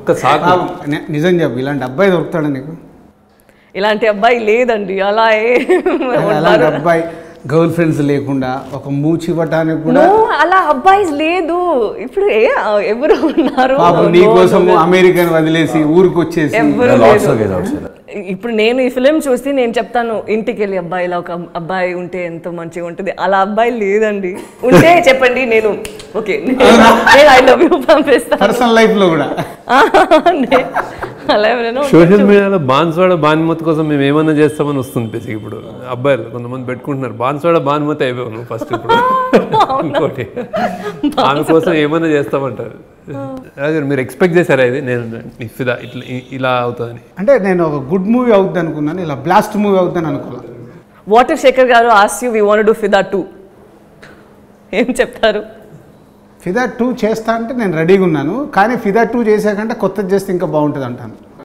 ఒక్క సాకు పాపం, ని- నిజం చెప్పు ఇలాంటి అబ్బాయి దొరుకుతాడా నీకు ఇలాంటి అబ్బాయి లేదండి అలా ఏ అలాంటి అబ్బాయి గర్ల్ ఫ్రెండ్స్ లేకుండా ఒక మూచి ఇవ్వటానికి కూడా No, అలా అబ్బాయి లేదు ఇప్పుడు ఏ ఎవరు ఉన్నారు పాపం నీ కోసం అమెరికన్ వదిలేసి ఊరికి వచ్చేసి ఎవరు లాట్స్ లేదు. ఆఫ్ గేజ్ అవుట్ ఇప్పుడు నేను ఈ ఫిలిం చూసి నేను చెప్తాను ఇంటికి వెళ్ళి అబ్బాయి ఇలా ఒక అబ్బాయి ఉంటే ఎంతో మంచిగా ఉంటుంది అలా అబ్బాయి లేదండి ఉంటే చెప్పండి నేను ఓకే నేను ఐ లవ్ యూ పంపిస్తాను పర్సనల్ లైఫ్ లో కూడా నే- అలా ఎవరైనా ఉంటే సోషల్ మీడియాలో బాన్స్వాడ బాన్మతి కోసం మేము ఏమన్నా చేస్తామని వస్తుంది బేసిక్ ఇప్పుడు అబ్బాయిలు కొంతమంది పెట్టుకుంటున్నారు బాన్స్వాడ బాన్మతి అయిపోయావు నువ్వు ఫస్ట్ ఇప్పుడు ఇంకోటి ఆమె కోసం ఏమన్నా చేస్తామంటారు అదే మీరు ఎక్స్పెక్ట్ చేశారా ఇది నేను ఇఫిదా ఇట్లా ఇ- ఇలా అవుతుందని అంటే నేను ఒక గుడ్ మూవీ అవుద్ది అనుకున్నాను ఇలా బ్లాస్ట్ మూవీ అవుద్దని అనుకోవాలి వాటర్ శేఖర్ గారు as you we want do Fidaa two ఏం చెప్తారు ఫిదా టూ చేస్తా అంటే నేను రెడీగా ఉన్నాను కానీ ఫిదా టూ చేసాకంటే కొత్తది చేస్తే ఇంకా బాగుంటుంది అంటాను